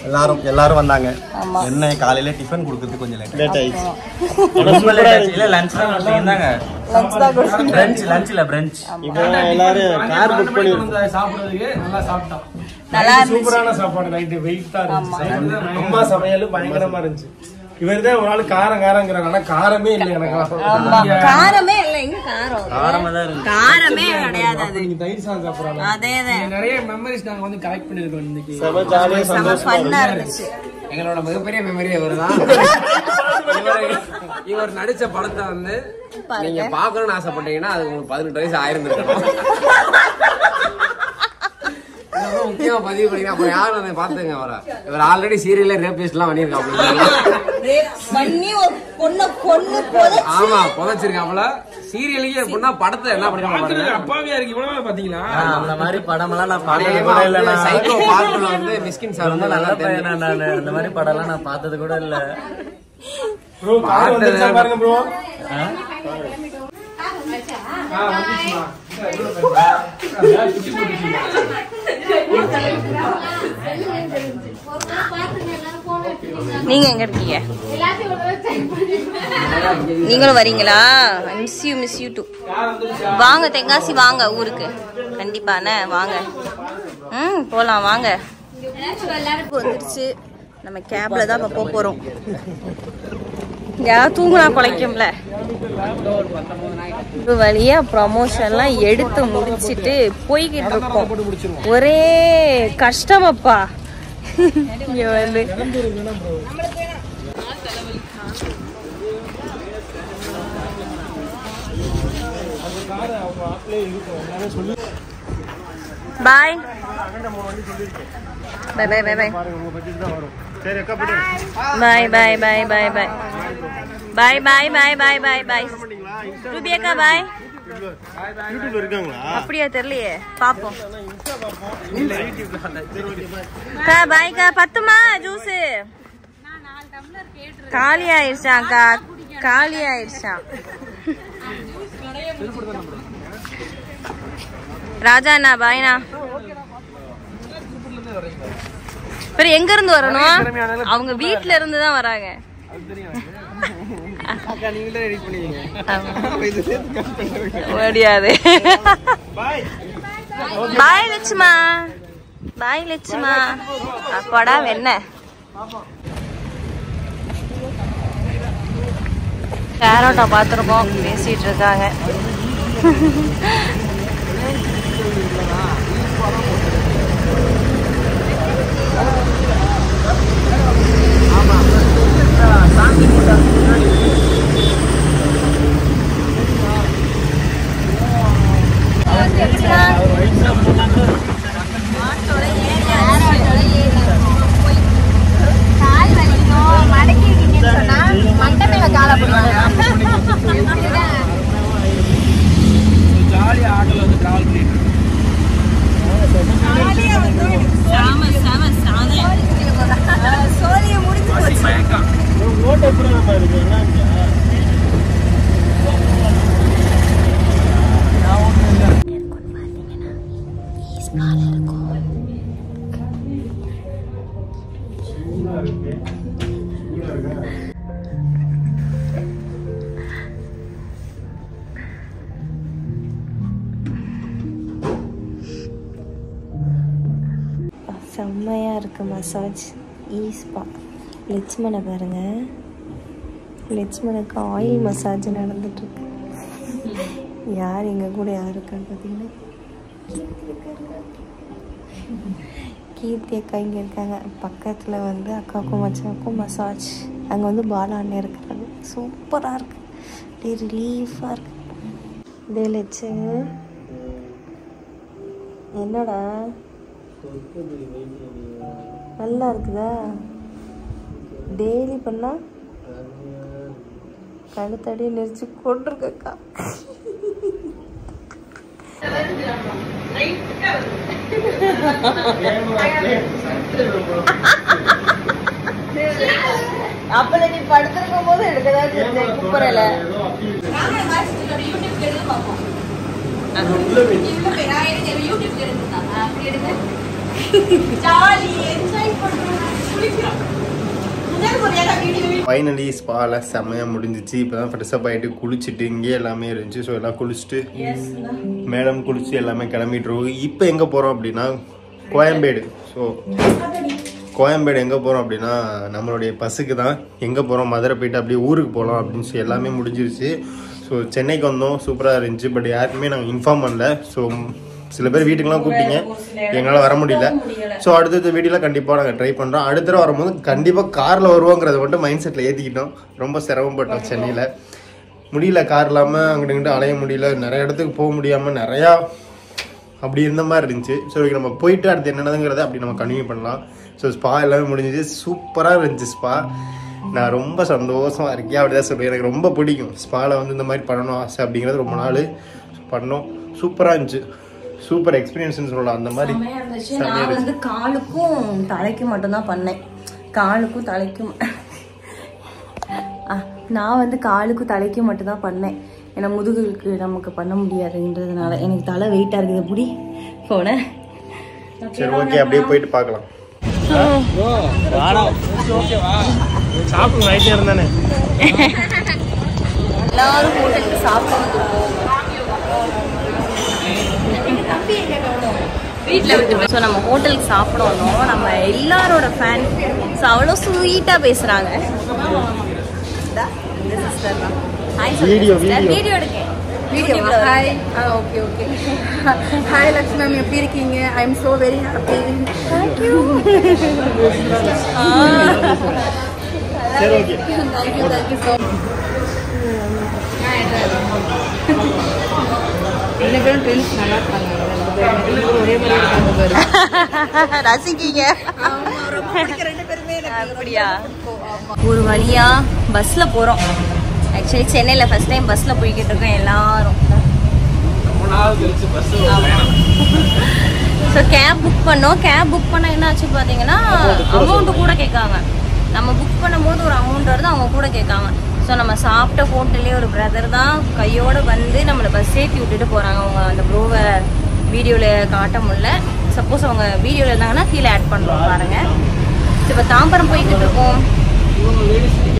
எல்லாரும் எல்லாரும் வந்தாங்க ஆமா. என்ன காலையில டிஃபன் கொடுக்கறது கொஞ்சம் லேட் லேட் ஆயிடுச்சு ரொம்ப late ஆச்சு. இல்ல லஞ்ச் தான் கொடுத்தீங்க லஞ்ச் தான் கொடுத்தீங்க பிரஞ்ச் லஞ்ச் இல்ல பிரஞ்ச் இப்போ எல்லாரும் கார் புக் பண்ணி சாப்பிடுறதுக்கு நல்லா சாப்பிட்டோம் நல்லா இருந்துச்சு சூப்பரான சாப்பாடு நைட்டு வெயிட்டா இருந்துச்சு அம்மா சமையல் பயங்கரமா இருந்துச்சு இவர் தான் ஒரு ஆள் காரம் காரங்கிறாங்க ஆனா காரமே இல்லை எனக்கு ஆமா காரமே இல்ல எங்க காரம் காரமா தான் இருக்கு காரமே கிடையாது அது நீங்க தயிர் சாதம் சாப்பிடறாங்க அதேதான் நிறைய மெமரிஸ் நாங்க வந்து கலெக்ட் பண்ணிருக்கோம் இன்னைக்கு செம ஜாலியா செம சந்தோஷமா ஃபன்னா இருந்துச்சு எங்களோட மிகப்பெரிய மெமரி இவர் தான் இவர் நடிச்ச படத்தை வந்து நீங்க பாக்கணும்னு ஆசைப்பட்டீங்கன்னா அது உங்களுக்கு பதினெட்டு வயசு ஆயிருந்திருக்கணும் இதெல்லாம் முக்கியமா பதிவு பண்ணீங்க அப்புறம் யாரும் அதை பாத்துங்க அவரை இவர் ஆல்ரெடி சீரியல்ல ரேபிஸ்ட் எல்லாம் பண்ணியிருக்காங்க பண்ணி ஒரு பொண்ண கொன்னு போது ஆமா புதைச்சிருக்காப்ல சீரியலுக்கே எப்படின்னா படத்தை என்ன பண்ணிருக்காங்க பாருங்க அப்பாவியா இருக்கு இவ்வளவு நாள் பாத்தீங்களா அந்த மாதிரி படம் எல்லாம் நான் பார்த்தது அநேகமா கூட இல்ல அப்படியே சைக்கோ பார்க்கல வந்து மிஸ்கின் சார் ரொம்ப வந்து நல்ல நல்லா பையனா தெரியும் நான் அந்த மாதிரி படம் எல்லாம் நான் பார்த்தது கூட இல்ல ப்ரோ கார் வந்துருச்சா பாருங்க ப்ரோ ஆ? நீங்க எங்க இருக்கீங்க நீங்களும் வரீங்களா miss you miss you too வாங்க தென்காசி வாங்க ஊருக்கு கண்டிப்பாண்ணே வாங்க ம் போலாம் வாங்க வந்துருச்சு நம்ம கேப்ல தான் இப்போ போக போறோம் யாராவது தூங்குனா குலைக்கும்ல ஒரு வழியா ப்ரமோஷன்லாம் எடுத்து முடிச்சிட்டு போய்கிட்டு இருக்கோம் ஒரே கஷ்டமப்பா இங்க வந்து பாய் பாய் பாய் பாய் பாய் சரி அக்கா போட்டு பாய் பாய் பாய் பாய் பாய் பாய் பாய் பாய் பாய் பாய் பாய் ரூபி அக்கா பாய் யூடியூப்ல இருக்காங்களா அப்படியா தெரியலையே பாப்போம் அக்கா பாய்க்கா பத்துமா ஜூஸ் காலி ஆயிடுச்சாக்கா காலி ஆயிடுச்சான் ராஜா அண்ணா பாய்ண்ணா பிறகு எங்க இருந்து வரணும் அவங்க வீட்ல இருந்து தான் வராங்க அக்கா நீங்களே ரெடி பண்ணுவீங்க ஆமா. முடியாது பாய் லட்சுமா பாய் லட்சுமா அப்பாடா வெண்ண கேரோட்டா பார்த்துருக்கோம் பேசிட்டு இருக்காங்க கால் வலிக்கும் மடக்கிருக்கீங்கன்னு சொன்னா மண்டை மேல காலை போடுவாங்க ஜாலியா ஆட்டோல வந்து டிராவல் பண்ணிட்டு இருக்கோம். சோழிய முடிஞ்சு போச்சு மயக்கம் ஓட்ட எப்படி நம்ம இருக்கு என்ன செம்மையாக இருக்கு மசாஜ் ஈஸ்பா லட்சுமணை பாருங்க லட்சுமணுக்கு ஆயில் மசாஜ் நடந்துட்டுருக்கு யார் எங்கள் கூட யார் இருக்கான்னு பார்த்தீங்கன்னா கீர்த்தி அக்கா இங்கே இருக்காங்க பக்கத்தில் வந்து அக்காவுக்கும் மச்சாவுக்கும் மசாஜ் அங்கே வந்து பாலா அண்ணன் இருக்கிறாங்க சூப்பராக இருக்கு அப்படியே ரிலீஃபாக இருக்கு இதே லட்சு என்னடா நல்லா இருக்குதா டெய்லி பண்ணா கழுத்தடியே நெரிச்சு கொண்டிருக்கக்கா அப்ப நீ படுத்திருக்கும் போது எடுக்கதான் கூப்பிடல ஜாலி என்ஜாய் பண்றோம் ஃபைனலி ஸ்பால செம்மையாக முடிஞ்சிச்சு இப்போ தான் ஃப்ரெஷ்அப் ஆகிட்டு குளிச்சுட்டு இங்கேயே எல்லாமே இருந்துச்சு ஸோ எல்லாம் குளிச்சுட்டு மேடம் குளிச்சு எல்லாமே கிளம்பிட்டு இருக்கோம் இப்போ எங்கே போகிறோம் அப்படின்னா கோயம்பேடு ஸோ கோயம்பேடு எங்கே போகிறோம் அப்படின்னா நம்மளுடைய பஸ்ஸுக்கு தான் எங்கே போகிறோம் மதுரை போயிட்டு அப்படியே ஊருக்கு போகலாம் அப்படின்னு சொல்லி எல்லாமே முடிஞ்சிருச்சு ஸோ சென்னைக்கு வந்தோம் சூப்பராக இருந்துச்சு பட் யாருக்குமே நாங்கள் இன்ஃபார்ம் பண்ணல ஸோ சில பேர் வீட்டுக்கெலாம் கூப்பிட்டீங்க எங்களால் வர முடியல ஸோ அடுத்தடுத்த வீடியோலாம் கண்டிப்பாக நாங்கள் ட்ரை பண்ணுறோம் அடுத்த தடவை வரும்போது கண்டிப்பாக காரில் வருவோங்கிறத மட்டும் மைண்ட் செட்டில் ஏற்றிக்கிட்டோம் ரொம்ப சிரமப்பட்டோம் சென்னையில் முடியல கார் இல்லாமல் அங்கிட்டு இங்கிட்டு அலைய முடியல நிறைய இடத்துக்கு போக முடியாமல் நிறையா அப்படி இருந்த மாதிரி இருந்துச்சு ஸோ நம்ம போயிட்டு அடுத்து என்னதுங்கிறத அப்படி நம்ம கன்டினியூ பண்ணலாம் ஸோ ஸ்பா எல்லாமே முடிஞ்சிச்சு சூப்பராக இருந்துச்சு ஸ்பா நான் ரொம்ப சந்தோஷமா இருக்கேன் அப்படிதான் சொல்லுவேன் எனக்கு ரொம்ப பிடிக்கும் ஸ்பாவில் வந்து இந்த மாதிரி பண்ணணும் ஆசை அப்படிங்கிறது ரொம்ப நாள் பண்ணோம் சூப்பராக இருந்துச்சு சூப்பர் எக்ஸ்பீரியன்ஸ்னு சொல்லலாம் அந்த மாதிரி செமையா இருந்துச்சு செமையா நான் இருந்துச்சு. வந்து காலுக்கும் தலைக்கும் மட்டும்தான் பண்ணேன் காலுக்கும் தலைக்கும் ஆ, நான் வந்து காலுக்கும் தலைக்கும் மட்டும்தான் பண்ணேன் ஏன்னா முதுகுக்கு நமக்கு பண்ண முடியாதுன்றதுனால எனக்கு தலை வெயிட்டா இருக்குது புடி போனேன் சரி ஓகே அப்படியே போயிட்டு பார்க்கலாம் சாப்பிட்டு நைட்டே இருந்தானே எல்லாரும் ஹோட்டலுக்கு சாப்பிட வந்துருக்கோம் வீட்டில் விட்டு ஸோ நம்ம ஹோட்டலுக்கு சாப்பிட வந்தோம் நம்ம எல்லாரோட ஃபேன் ஸோ அவ்வளோ ஸ்வீட்டாக பேசுகிறாங்க இந்த சிஸ்டர் தான் ஹாய் Video, video. வீடியோ எடுக்கேன் video hi okay okay hi Lakshmi ma'am எப்படி இருக்கீங்க I am so very happy thank you சரி ஓகே தேங்க்யூ தேங்க்யூ ஸோ ரெண்டு பேரும் ட்ரெண்ட்ஸ் நல்லா இருக்காங்க ரெண்டு பேரும் ஒரே மாதிரி இருக்காங்க பாரு ரசிக்கீங்க அப்படியா ஒரு வழியா பஸ்ல போறோம் ஆக்சுவலி சென்னையில ஃபர்ஸ்ட் டைம் பஸ்ல போய்கிட்டு இருக்கோம் எல்லாரும் ஸோ கேப் புக் பண்ணோம் கேப் புக் பண்ண என்ன ஆச்சு பார்த்தீங்கன்னா அமௌண்ட் கூட கேட்காங்க நம்ம புக் பண்ணும்போது ஒரு அமௌண்ட் வருது அவங்க கூட கேட்காங்க ஸோ நம்ம சாப்பிட்ட ஹோட்டல்லே ஒரு பிரதர் தான் கையோட வந்து நம்மளை பஸ் ஏற்றி விட்டுட்டு போகிறாங்க அவங்க அந்த ப்ரோவை வீடியோவில் காட்ட முடியல சப்போஸ் அவங்க வீடியோவில் இருந்தாங்கன்னா கீழே ஆட் பண்ணுறோம் பாருங்கள் இப்போ தாம்பரம் போய்கிட்டு இருக்கோம்